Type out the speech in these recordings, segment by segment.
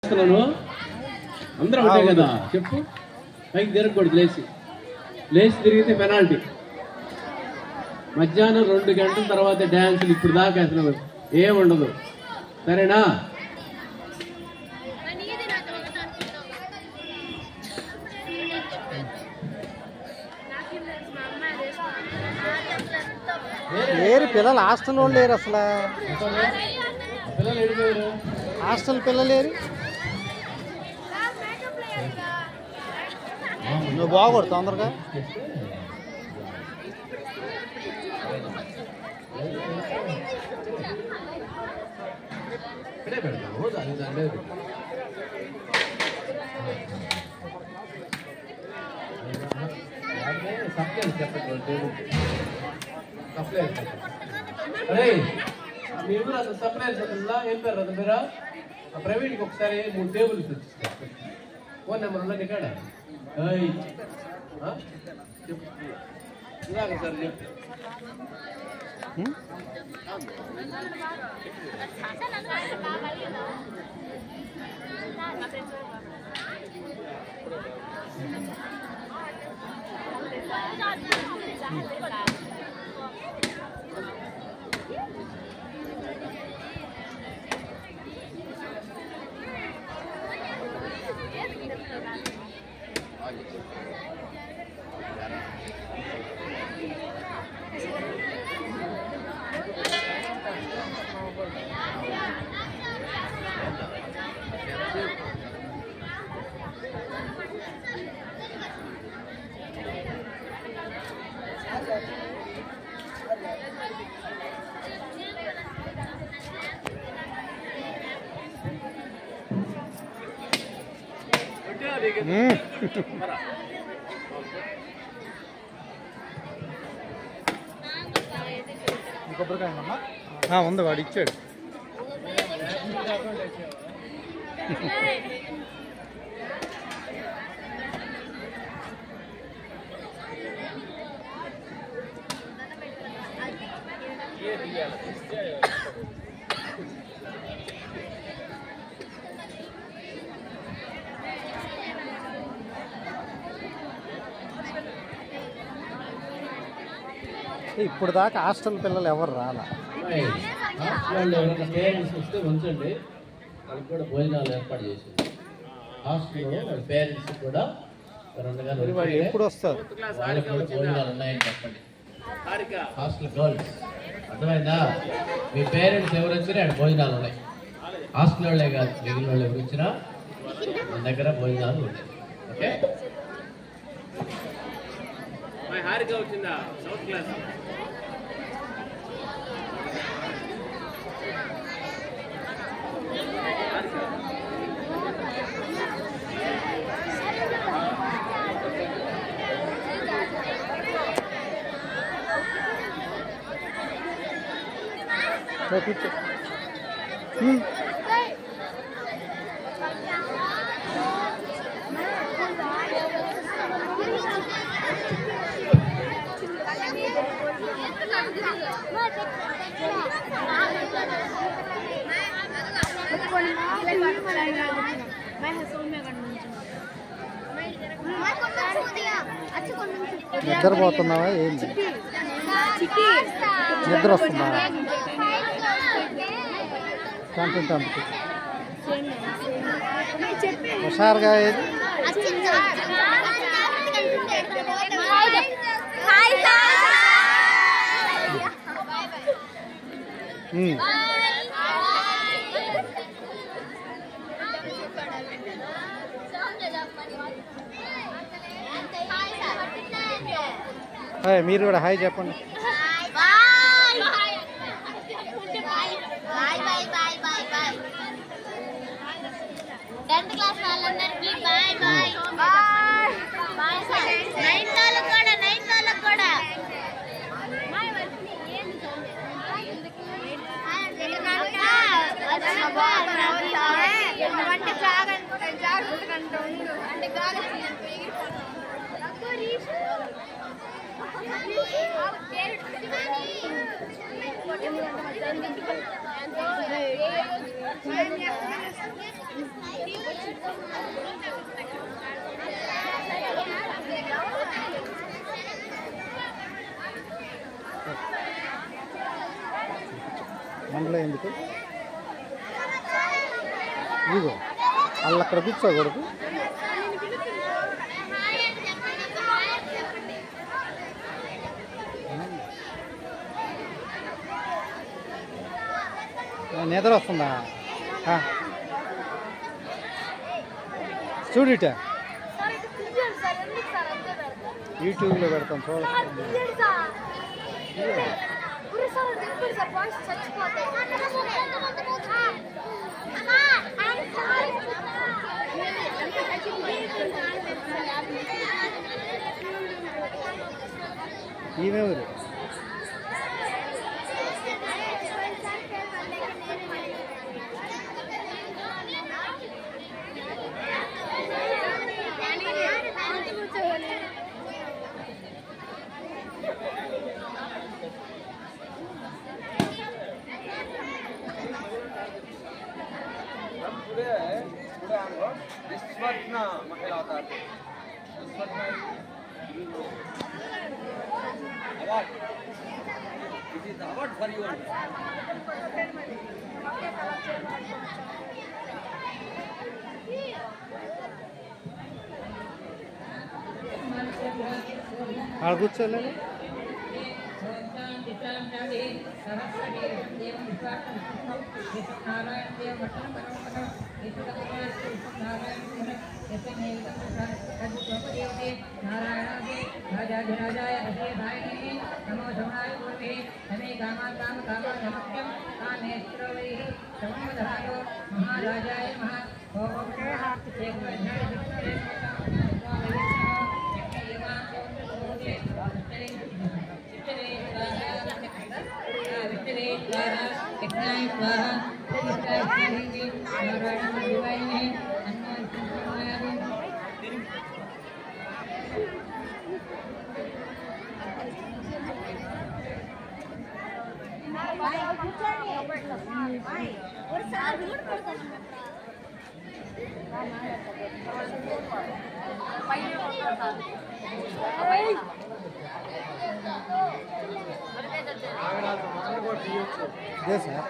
చేస్తున్నాను అందరూ ఒకటే కదా చెప్పు పైకి తిరగకూడదు లేచి లేచి తిరిగితే పెనాల్టీ మధ్యాహ్నం రెండు గంటల తర్వాత డ్యాన్సులు ఇప్పుడు దాకా అసలు ఏం ఉండదు సరేనా లేరు పిల్లలు హాస్టల్ వాళ్ళు లేరు అసలు పిల్లలు వెళ్ళిపోయారు హాస్టల్ పిల్లలు లేరు నువ్వు బాగోడు తొందరగా ఇక్కడే పెడతాము దాని దాని మీద పెట్టు. దాంట్లో సప్లైలు చెప్పండి వాళ్ళ టేబుల్కి. సప్లైలు చెప్పండి. అరేయ్, మీ ఊరు అసలు సప్లైలు చెప్పండిలా ఏం పేరు అతని పేరా ఆ ప్రవీణ్కి ఒకసారి మూడు టేబుల్స్ తెచ్చిస్తా ఫోన్ నెంబర్ ఉన్నది ఇక్కడ ఏయ్, ఆ? చెప్పు ఇలాగ సార్ చెప్పు ఉం? ఉం. ఆ, ఉంది వాడు ఇచ్చాడు ఇప్పుడు దాకా హాస్టల్ పిల్లలు ఎవరు రాలా అమ్మాయి, హాస్టల్లో ఎవరైనా పేరెంట్స్ వస్తే ఉంచండి వాళ్ళకి కూడా భోజనాలు ఏర్పాటు చేసింది హాస్టల్లో వాళ్ళ పేరెంట్స్ కూడా రెండుగా వాడు ఎప్పుడు వస్తారు వాళ్ళకి కూడా భోజనాలు ఉన్నాయని చెప్పండి హాస్టల్ గర్ల్స్ అర్థమైందా మీ పేరెంట్స్ ఎవరు వచ్చినా ఆడ భోజనాలు ఉన్నాయి హాస్టల్ వాళ్ళే కాదు మిగిలిన వాళ్ళు ఎవరు వచ్చినా మన దగ్గర భోజనాలు ఉన్నాయి ఓకే హారిక వచ్చిందా సౌత్ క్లాస్ రా, కూర్చో ఉం. నిద్రపోతున్నావా ఏంటి నిద్ర వస్తుందా కంటెంట్ అందుకు హుషారుగా ఏది ఉం. ఏయ్, మీరు కూడా హాయ్ చెప్పండి టెన్త్ క్లాస్ వాళ్ళందరికీ bye bye bye sir ninth వాళ్ళకి కూడా నైన్త్ వాళ్ళకి కూడా అంటే జాగ్రత్త జాగ్రత్త అంటే జాగ్రత్త మనలో ఎందుకు ఇదిగో వాళ్ళు అక్కడ కూర్చోకూడదు నిద్ర వస్తుందా ఆ. చూడు ఇట యూట్యూబ్లో పెడతాం చూడండి ఈమె ఊరు पुढे पुढे आणलो विश्वत ना महिला होता विश्वत It is award for you. ఆడ కూర్చోలేదు మహారాజాయ మహా ఇదే సార్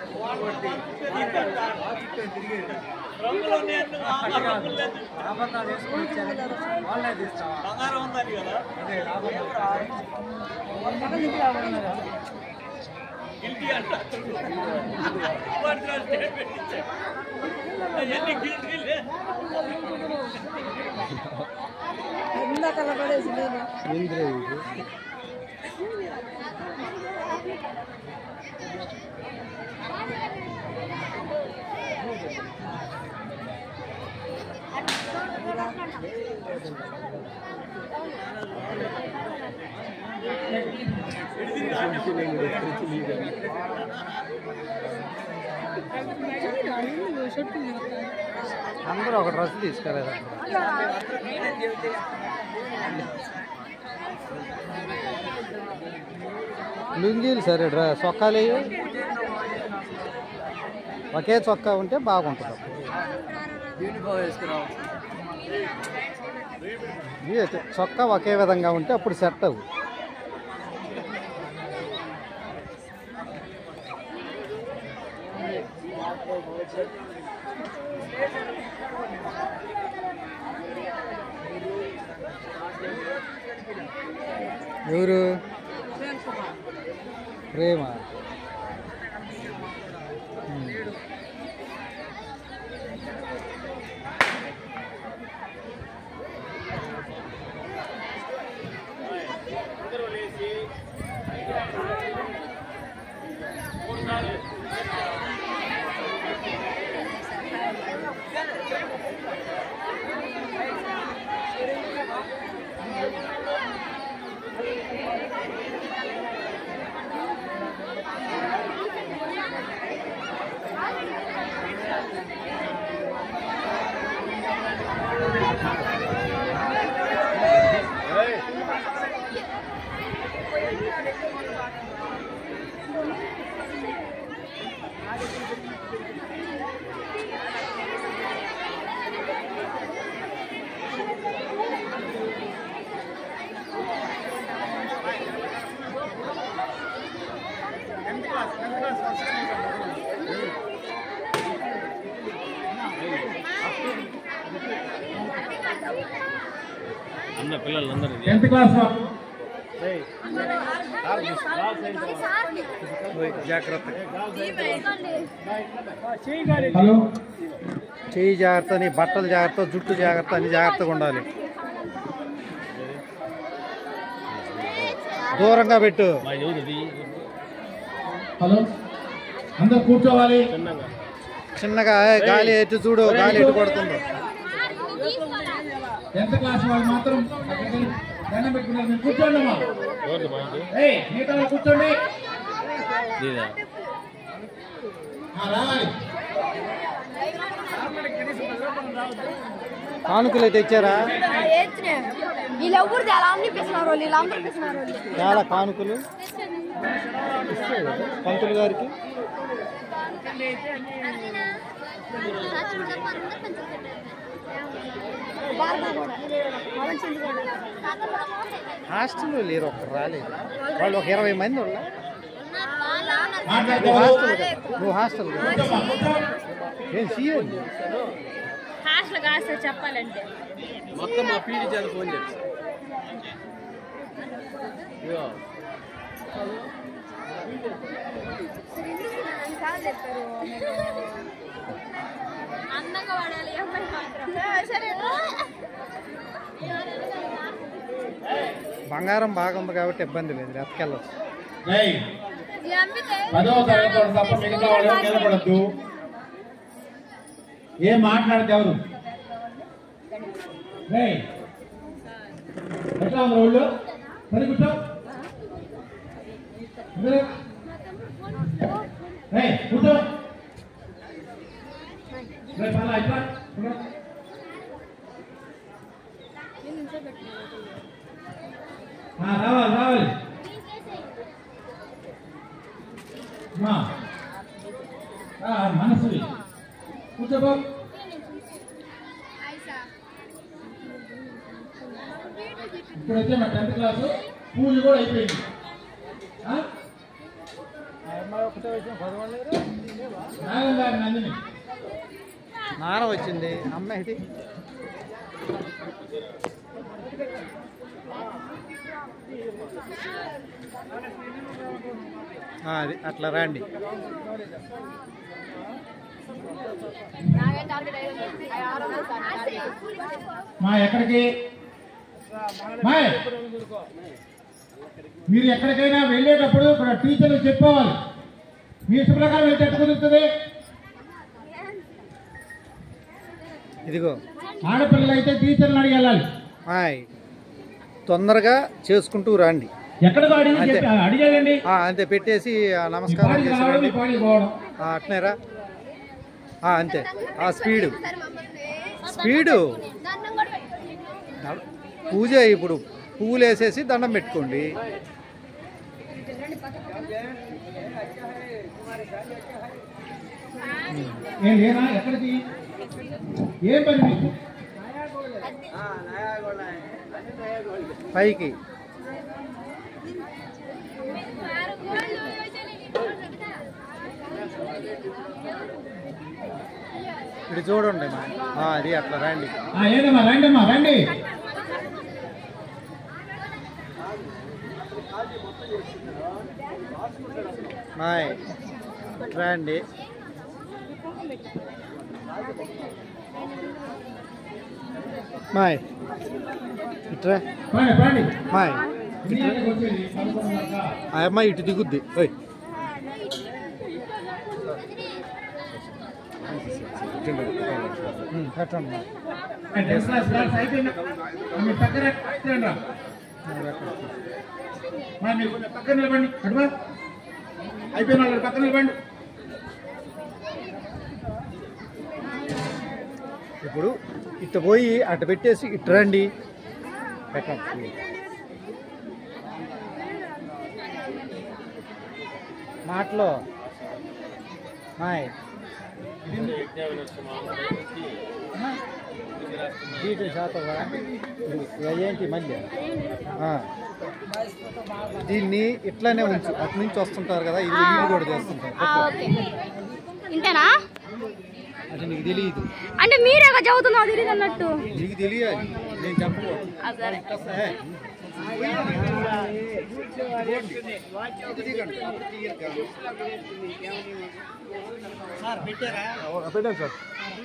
ఇంద్ర ఇది అందరూ ఒక డ్రెస్ తీసుకురారు లుంగీలు సరే డ్రా చొక్కాలు వేయు. ఒకే చొక్కా ఉంటే బాగుంటుంది అప్పుడు. యూనిఫామ్ వేసుకురావు ఇది అయితే చొక్కా ఒకే విధంగా ఉంటే అప్పుడు సెట్ అవ్వు ఎవరు ప్రేమ ఉమ్. టెన్త్ క్లాస్ వాళ్ళు జాగ్రత్త హలో చెయ్యి జాగ్రత్త నీ బట్టలు జాగ్రత్త జుట్టు జాగ్రత్త అన్ని జాగ్రత్తగా ఉండాలి దూరంగా పెట్టు హలో అందరు కూర్చోవాలి చిన్నగా ఏ, గాలి ఎటు చూడు గాలి ఎటు కొడుతుందో టెన్త్ క్లాస్ వాళ్ళు మాత్రం అక్కడికి వెళ్ళి దండం పెట్టుకున్నారు మీరు కూర్చోండి అమ్మా ఏయ్ మిగతా వాళ్ళు కూర్చోండి ఆ, రావాలి కానుకలు అయితే ఇచ్చారా వీళ్ళు ఎవరు చాలా అనిపిస్తున్నారు వాళ్ళు వీళ్ళు అందరూ పిస్తున్నారు వాళ్ళు చాలా కానుకలు పంతులు గారికి హాస్టల్లో లేరు ఒక్కరు రాలేదు వాళ్ళు ఒక ఇరవై మంది వాళ్ళ నువ్వు మాట్లాడుకోవాలి హాస్టల్ కదా నువ్వు హాస్టల్ కదా కూర్చోమ్మా, కూర్చో. ఏం సీఎం హాస్టల్ కాస్త చెప్పాలంటే మొత్తం మా పీడి చేయాలి ఫోన్ చేసి ఇదిగో అందంగా వాడాలి ఈ అమ్మాయి మాత్రం సరే బంగారం బాగా ఉంది కాబట్టి ఇబ్బంది లేదు ఎత్తుకెళ్ళచ్చు ఏయ్ పదవ తరగతి వాళ్ళు తప్ప మిగతా వాళ్ళు ఎవరు నిలబడద్దు ఏం మాట్లాడద్దు ఎవరు ఏయ్, ఎట్లా ఉంది వాళ్ళు సరి కూర్చో అందరూ. ఏయ్, కూర్చో రేయ్, పర్లా, ఇట్లా, ఇట్లా. ఆ, రావాలి రావాలి మా ఆ, మనసువి కూర్చోబో ఇప్పుడైతే మా టెన్త్ క్లాసు పూజ కూడా అయిపోయింది ఆ? నాగం గారి నందిని నాన్న వచ్చింది అమ్మ ఏంటి ఆ, అది అట్లా రండి మా ఎక్కడికి మా మీరు ఎక్కడికైనా వెళ్ళేటప్పుడు ఇక్కడ టీచర్లు చెప్పుకోవాలి మీ ఇష్ట ప్రకారం వెళ్తే ఎట్ట కుదురుతుంది ఇదిగో ఆడపిల్లలు అయితే టీచర్లు అడిగి వెళ్ళాలి హాయ్ తొందరగా చేసుకుంటూ రండి ఎక్కడికో అడిగి అంతే. చెప్పి అడిగేయండి ఆ, అంతే పెట్టేసి ఆ, మీ నమస్కారం పాడికి చేసి రావడం మీ రండి పాడికి పోవడం ఆ, అట్నేరా ఆ, అంతే ఆ స్పీడు స్పీడు దండం కూడా పెట్టుకోండి ద- పూజ ఇప్పుడు పువ్వులు వేసేసి దండం పెట్టుకోండి ఏం లేనా ఎక్కడికి ఏం పని మీకు పైకి ఇటు చూడండి మా ఆ, అది అట్లా రండి ఆ, ఏంటమ్మా రండమ్మా రండి మాయ్ ఇట్లా రండి మాయ్ ఇట్రా పండి పండి మాయ్ ఇన్ని గంటలకు వచ్చేది పదకొండున్నరకా? ఆ అమ్మాయి ఇటు దిగుద్ది ఓయ్ ఉమ్, పెట్టండి మా. ఆ, టెన్త్ క్లాస్ క్లాస్ అయిపోయిందా? ఆ, మీ పక్కన కూర్చోండి రా. మా, మీరు కొంచెం పక్కన నిలబండి అటువా అయిపోయిన వాళ్ళు పక్కన నిలబండి ఇప్పుడు ఇట్ట పోయి అటు పెట్టేసి ఇటు రండి పెట్టండి మాటలో మాయ్ సీటు శాతవా ఏంటి మళ్ళీ ఆ. దీన్ని ఇట్లానే ఉంచు అటు నుంచి వస్తుంటారు కదా ఇది వీళ్ళు కూడా చేస్తుంటారు ఓకే ఇంతేనా అంటే నీకు తెలియదు అంటే మీరేగా చదువుతున్నావు తెలియదు అన్నట్టు నీకు తెలియాలి నేను చెప్పను ఆ, సరే పెట్టాను సార్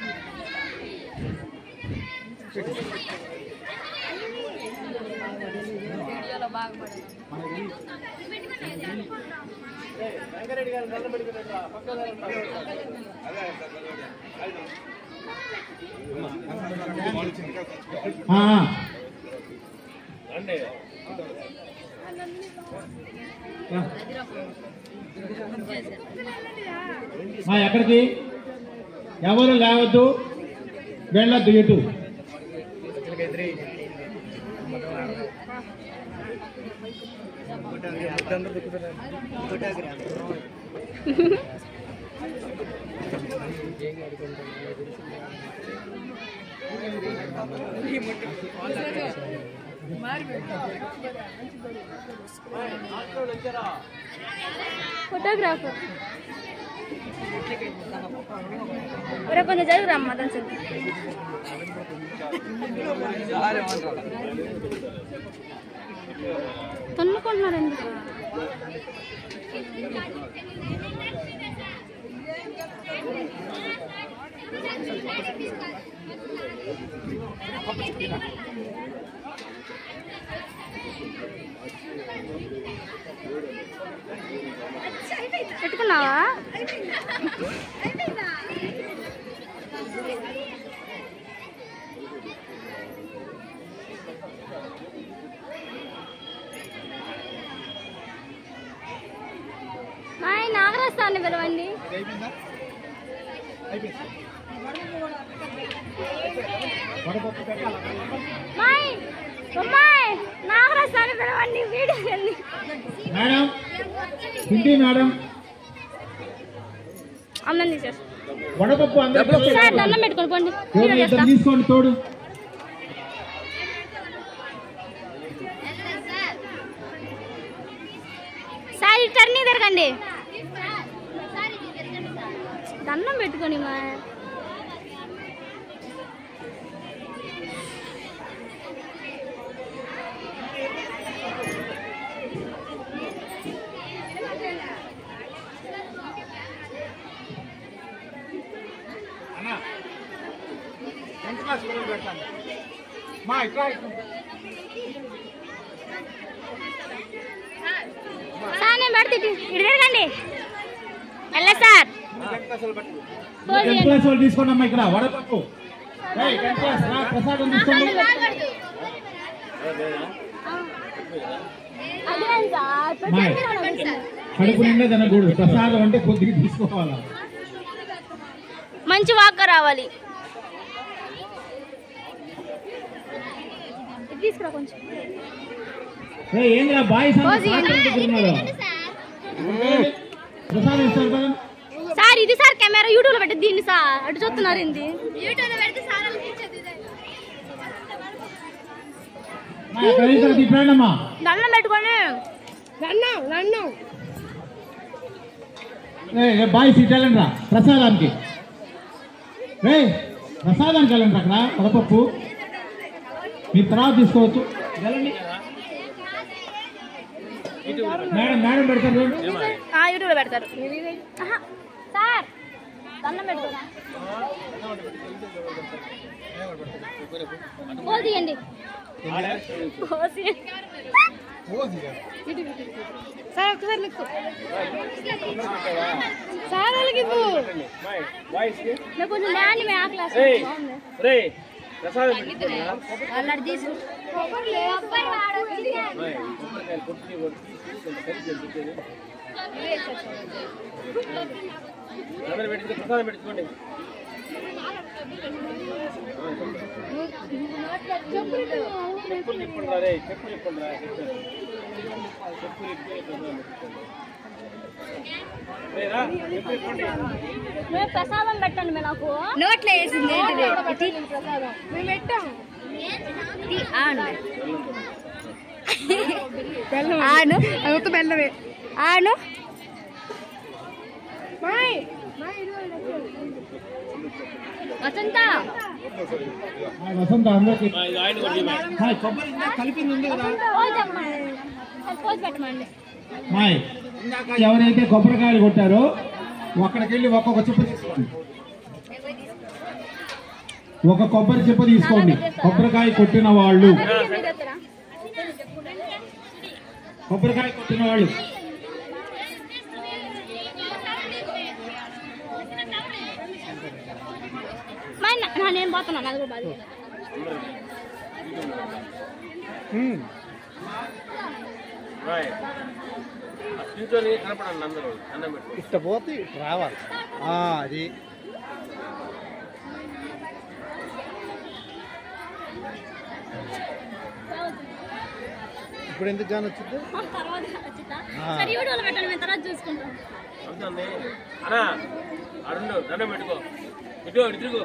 ఆ, ఆ. రా. ఆ, ఎక్కడికి ఎవరు లేవద్దు వెళ్ళొద్దు ఎటు ఫోటోగ్రాఫర్ ఒరే కొంచెం జరుగురా అమ్మ దాని తన్నుకుంటున్నారు ఎందుకు పెట్టుకున్నావా మా ఆయన నాగరాస్తాన్ని పిలవండి మాయ్ అమ్మాయి నాగరాస్తాన్ని పిలవండి వీడియో వెళ్ళి మేడం హిందీ మేడం అన్నం తీసేస్తా వడపప్పు అందరికీ సార్ దండం పెట్టుకొని పోండి వీడియో ఎవరు చేస్తా ఇద్దరు తీసుకోండి తోడు సార్ ఇటు టర్నీ తిరగండి దండం పెట్టుకొని మా మా ఇట్లా ఇట్లా. సార్ నేను పెడితే ఇటు ఇటు తిరగండి వెళ్ళ సార్ పోజ్ టెన్త్ చేయండి. క్లాస్ వాళ్ళు తీసుకోండి అమ్మా ఇక్కడ వడపప్పు ఏయ్, టెన్త్ క్లాస్ రా, ప్రసాదం తీసుకోండి అదే సార్ మాయ్. పెట్టండి సార్. కడుపు నిండా తినకూడదు ప్రసాదం అంటే కొద్దిగా తీసుకోవాలా మంచి వాక్క రావాలి ఇది తీసుకురా కొంచెం ఏయ్, ఏందిరా బాయ్స్ అంతా పోజ్ చేయండి. సాయంత్రం ప్రసాదం ఇస్తారు కదా సార్ ఇది సార్ కెమెరా యూట్యూబ్ లో పెట్టి దీన్ని సార్ అటు చూస్తున్నారు ఏంది యూట్యూబ్ లో పెడితే సార్ మా కనీసం తిప్పండి అమ్మా దండం పెట్టుకొని దండం దండం ఏ బాయ్స్ ఇటు వెళ్ళండి రా ప్రసాదానికి రే ప్రసాదానికి వెళ్ళండి అక్కడ వడపప్పు మీరు తర్వాత తీసుకోవచ్చు వెళ్ళండి మేడం మేడం పెడతారు చూడండి. ఆ యూట్యూబ్ లో పెడతారు ఆహా, సార్ దండం పెట్టుకోరా పోజ్ తీయండి పోజ్ తీయండి. ఇటు, ఇటు, ఇటు. సార్ ఒకసారి లుక్ సార్ వాళ్ళకి ఇవ్వు నాకు కొంచెం ల్యాండ్ మే ఆ క్లాస్ బాగుంది రే ప్రసాదం పెట్టుకున్నా అల్లడి తీసు కొబ్బరి వాడు వచ్చింది. కొబ్బరికాయలు కొట్టి కొట్టి కొంత కలిపి పెట్టేది అందరూ పెట్టి ప్రసాదం పెట్టుకోండి చెప్పులు ఇప్పుడు రా రే చెప్పులు ఇప్పుడు రా చెప్పులు చెప్పులు ఇప్పుడు ప్రసాదం పెట్టుకోండి రే రా చెప్పులు ఇప్పండి మేము ప్రసాదం పెట్టండి మేము నాకు నోట్లో వేసింది ఏంటిది ప్రసాదం మేము పెట్టాం ఆను ఆను అదొక బెల్లమే ఆను మాయ్ వసంత హాయ్ వసంత అందరికి ఆ, ఇది ఆయన కూడా ఇవ్వండి. హాయ్ కొబ్బరి ఇందాక కలిపింది ఉంది కదా పోసి పెట్టమండి హాయ్ ఇందాక ఎవరైతే కొబ్బరికాయలు కొట్టారో అక్కడికి వెళ్ళి ఒక్కొక్క చిప్ప తీసుకోండి ఒక కొబ్బరి చిప్ప తీసుకోండి కొబ్బరికాయ కొట్టిన వాళ్ళు కొబ్బరికాయ కొట్టిన వాళ్ళు నేను పోతున్నాను అది కూడా బాధ ఉమ్. రాయ్. ఆ నించొని కనపడండి అందరూ అన్నం పెట్టుకో ఇట్ట పోతే ఇటు రావాలి ఆ, అది ఇప్పుడు ఎందుకు జాన్ వచ్చింది తర్వాత వచ్చిందా ఆ. సరే యూట్యూబ్లో పెట్టండి మేము తర్వాత చూసుకుంటాం అవుతుంది అన్నా అరుణ్ దండం పెట్టుకో ఇటు ఇటు తిరుగు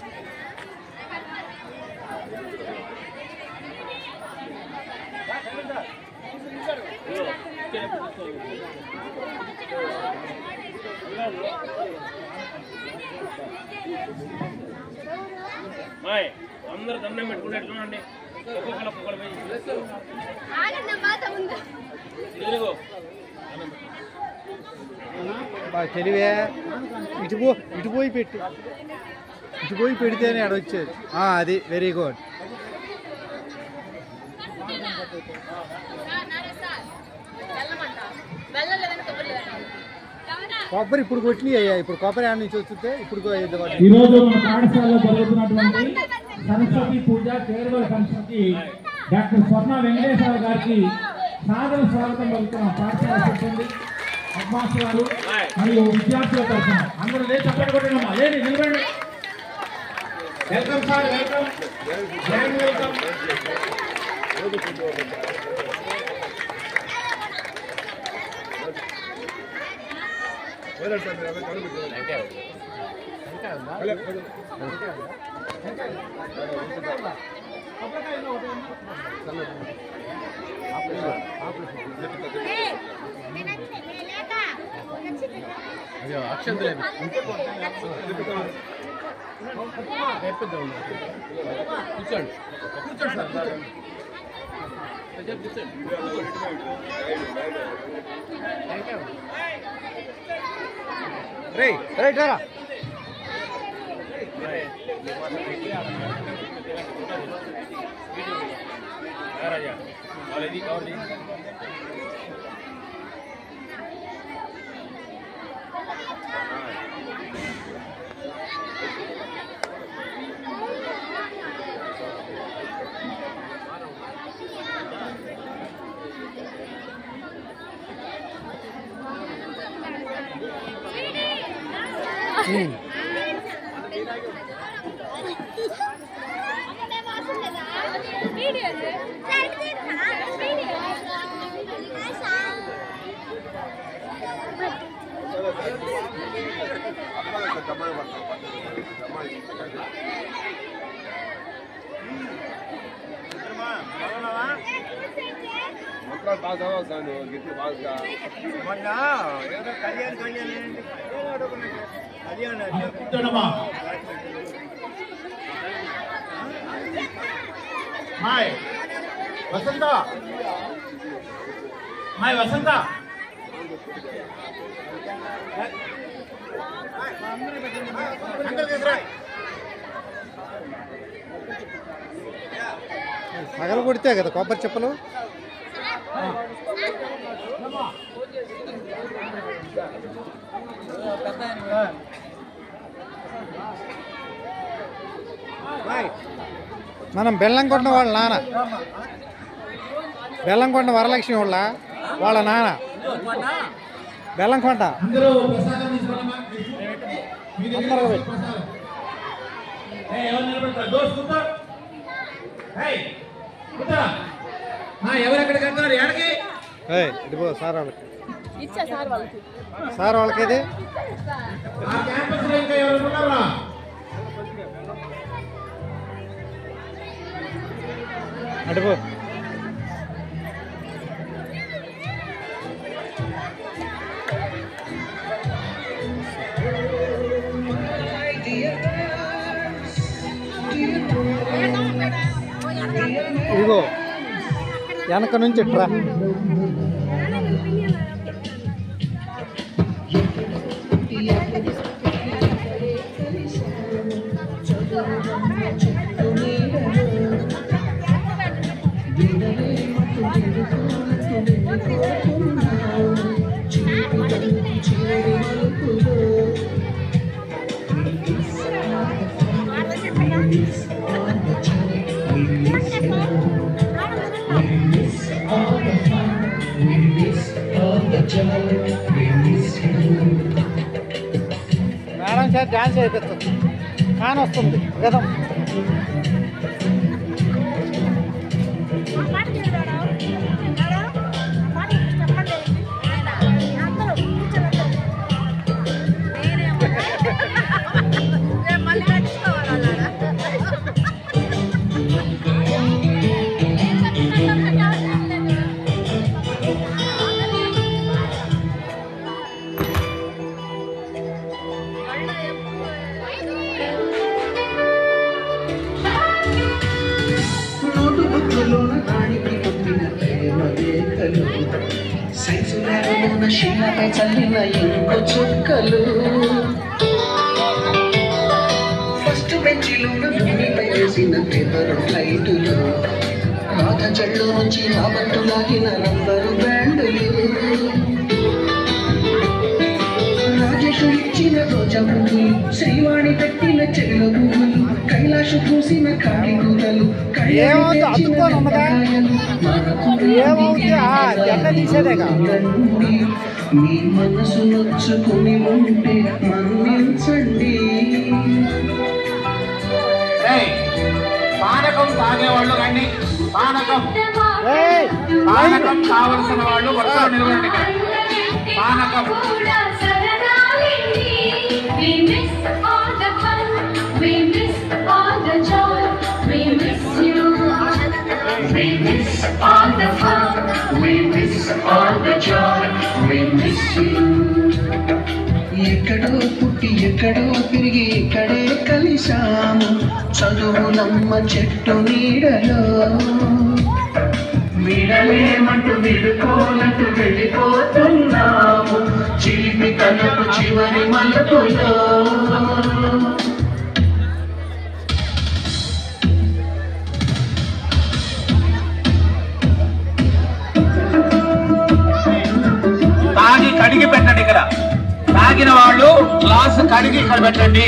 మాయ్ అందరూ దండం పెట్టుకుంటే చూడండి ఒక్కొక్కరు ఒక్కొక్కరు పోయి ఆనందం బాధ ఉంది తిరుగు బాగా తెలివే ఇటు పో ఇటు పోయి పెట్టు ఇటు పోయి పెడితేనే ఆడ వచ్చేది ఆ, అది వెరీ గుడ్ కొబ్బరి ఇప్పుడు కొట్టినాయి అయ్యా ఇప్పుడు కొబ్బరి ఆడ నుంచి వస్తుంటే ఇప్పుడు కో- ఇది వాటి- ఈ రోజు మన పాఠశాలలో జరుగుతున్నటువంటి సరస్వతి పూజ ఫేర్వెల్ ఫంక్షన్ కి డాక్టర్ స్వర్ణ వెంకటేశ్వర గారికి సాదర స్వాగతం పలుకుతున్నాం పాఠశాల సిబ్బంది హెడ్మాస్టర్ గారు మరియు విద్యార్థుల తరఫున అందరూ లేచి చప్పట్లు కొట్టండమ్మా లేని నిలబడండి welcome sir welcome grand welcome అయ్యో అక్షంతలే కూర్చోండి కూర్చోండి సార్ కూర్చోండి కొంచెం కూర్చోండి రేయ్ రైట్ రా రాజా వాళ్ళది కవర్ది కూర్చోండమ్మా హాయ్ వసంత హాయ్ వసంత పగల కొడితే కదా కొబ్బరి చెప్పలు మనం బెల్లంకొండ వాళ్ళ నాన్న బెల్లంకొండ వరలక్ష్మి వాళ్ళ వాళ్ళ నాన్న బెల్లంకొండ అందరూ ప్రసాదం తీసుకోవాలమ్మా మీ దగ్గర అందరూ పెట్టు. ప్రసాదం ఏయ్, ఎవరు నిలబడతారు దోస్త్ కూర్చో ఏయ్, కూర్చో ఆ, ఎవరు ఎక్కడికి వెళ్తున్నారు ఎక్కడికి ఏయ్, ఇదిగో సార్ వాళ్ళకి ఇచ్చా సార్ వాళ్ళకి సార్ వాళ్ళకి ఇది ఆ క్యాంపస్ లో ఇంకా ఎవరు ఉన్నారా అటుపో dear ఇదిగో వెనక నుంచి ఇట్రా మేడం సార్ డాన్స్ చేపిస్తుంది కాని వస్తుంది గతం నోటు బుక్కులోన రాణికి పంపిన ప్రేమ లేఖలు సైజు ల్యాబులోన శీలపై చల్లిన ఇంకో చుక్కలు ఫస్ట్ బెంచిలోన భూమిపై వేసిన పేపర్ ఫ్లైటులు రాధ జళ్ళు నుంచి రాబట్టు లాగిన నంబరు బ్యాండులు రాజేషు ఇచ్చిన రోజా పువ్వులు శ్రీవాణి పెట్టిన చెల్ల పువ్వులు కైలాషు పూసిన కాకి కూతలు ఏమవుతుంది? అతుక్కొని ఉన్నదా? ఏమవుతుంది? ఆ, జెండ తీసేదేగా. మీ మనసు నొచ్చుకుని ఉంటే మన్నించండి ఏయ్, పానకం తాగేవాళ్ళు రండి పానకం ఏయ్, పానకం కావలసిన వాళ్ళు వరుసలో నిలబడండి ఇక్కడ. పానకం We miss all the fun, we miss all the joy, we miss you. We miss all the fun, we miss all the joy, we miss you. ఎక్కడో పుట్టి ఎక్కడో పెరిగి ఇక్కడే కలిశాము చదువులమ్మ చెట్టు నీడలో విడలేమంటూ విడుకోనట్టు వెళ్ళిపోతున్నాము చిలిపి కన్నపు చివరి మలుపులో తాగి కడిగి పెట్టండి ఇక్కడ తాగిన వాళ్ళు గ్లాస్ కడిగి ఇక్కడ పెట్టండి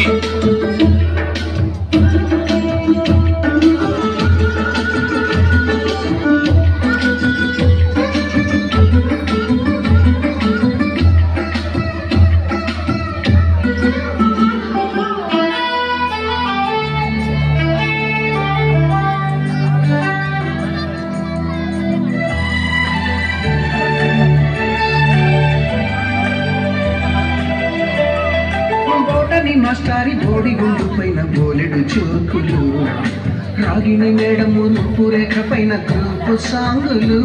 బోటని మాస్టారి బోడి గుండు పైన బోలెడు చోకులు రాగిని మేడము నుప్పు రేఖ పైన గ్రూపు సాంగులు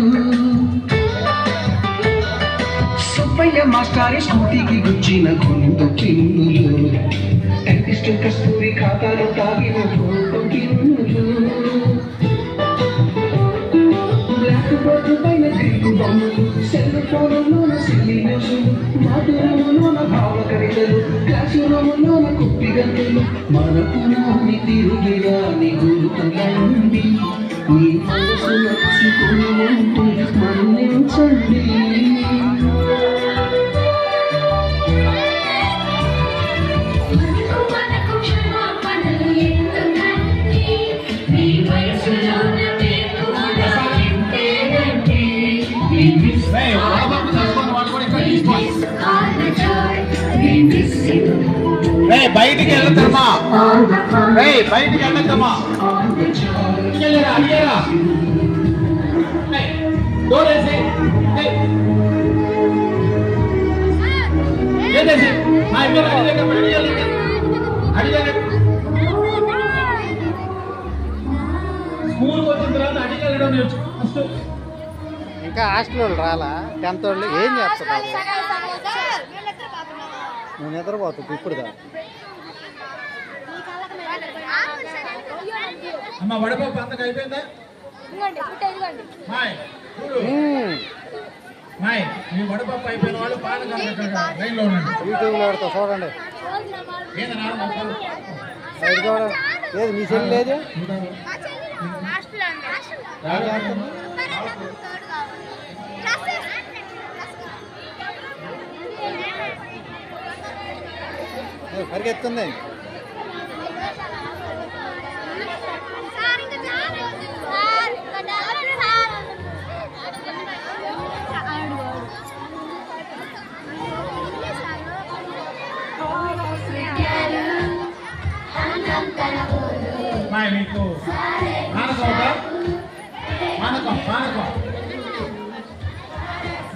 సుబ్బయ్య మాస్టారి స్కూటీకి గుచ్చిన గుండు పిన్నులు టెంపిస్ట్ కస్తూరి ఖాతాలో తాగిన గ్రూపు కిన్నులు బ్లాక్ బోర్డు పైన గ్రీకు బొమ్మలు సెల్ ఫోన్లోన సిల్లి న్యూస్లు మాధురములోన భావ కవితలు క్లాస్ రూములోన కుప్పి గంతులు మనకు నాని తిరిగి రాని గుర్తులండి మీ మనసు నచ్చుకుని ఉంటే మన్నించండి మనకు మనకు క్షమాపణలు ఎందుకండి మీ వయసులోన మేము కూడా ఇంతేనండి We miss ఏయ్, వామప్ చేసుకొని వాళ్ళు కూడా ఇక్కడ తీసుకోండి. all the joy, we miss you. ఏయ్, బయటికి వెళ్ళొద్దమ్మా All the fun, ఏయ్, బయటికి వెళ్ళొద్దమ్మా all the joy. అడిగేరా అడిగేరా ఏయ్, డోర్ వేసి ఏయ్, ఏదేసి ఆ, మీరు అడిగాక అడిగాలి అడిగాలి స్కూల్కి వచ్చిన తర్వాత అడిగలడం నేర్చు ఫస్ట్ ఇంకా హాస్టల్ వాళ్ళు రాలా టెన్త్ వాళ్ళు ఏం చేస్తున్నారు నువ్వు నిద్రపోతుంది ఇప్పుడు దా అమ్మ వడపప్పు అంతకు అయిపోయిందా ఇదిగోండి పుట్ట ఇదిగోండి మాయ్ చూడు మ్మ్. మాయ్ మీ వడపప్పు అయిపోయిన వాళ్ళు పానకం లైన్లో ఉండండి యూట్యూబ్లో పెడతా చూడండి ఏందన్నా మొక్కలు? సైడ్ చూడండి లేదు మీ సెల్ లేదు చూడండి. హాస్టల్ ఏ, పరిగెత్తుంది సార్ ఇంకా చాలా ఉంది. సార్ ఇంకా డెవలప్ సార్ ఆడు మాయ్ మీకు పానకం ఉందా పానకం పానకం